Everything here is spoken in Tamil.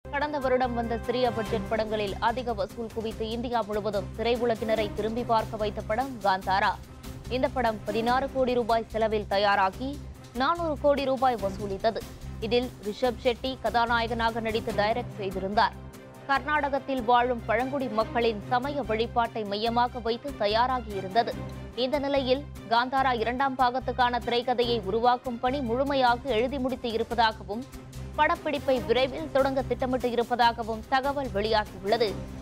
கடந்த வருடம் வந்த சிறிய பட்ஜெட் படங்களில் அதிக வசூல் குவித்து இந்தியா முழுவதும் திரையுலகினரை திரும்பி பார்க்க வைத்த படம் காந்தாரா இந்த படம் பதினாறு கோடி ரூபாய் செலவில் தயாராகி நானூறு கோடி ரூபாய் வசூலித்தது இதில் ரிஷப் ஷெட்டி கதாநாயகனாக நடித்து டைரக்ட் செய்திருந்தார் கர்நாடகத்தில் வாழும் பழங்குடி மக்களின் சமய வழிபாட்டை மையமாக வைத்து தயாராகி இருந்தது இந்த நிலையில் காந்தாரா இரண்டாம் பாகத்துக்கான திரைக்கதையை உருவாக்கும் பணி முழுமையாக எழுதி முடித்து இருப்பதாகவும் படப்பிடிப்பை விரைவில் தொடங்க திட்டமிட்டு இருப்பதாகவும் தகவல் வெளியாகியுள்ளது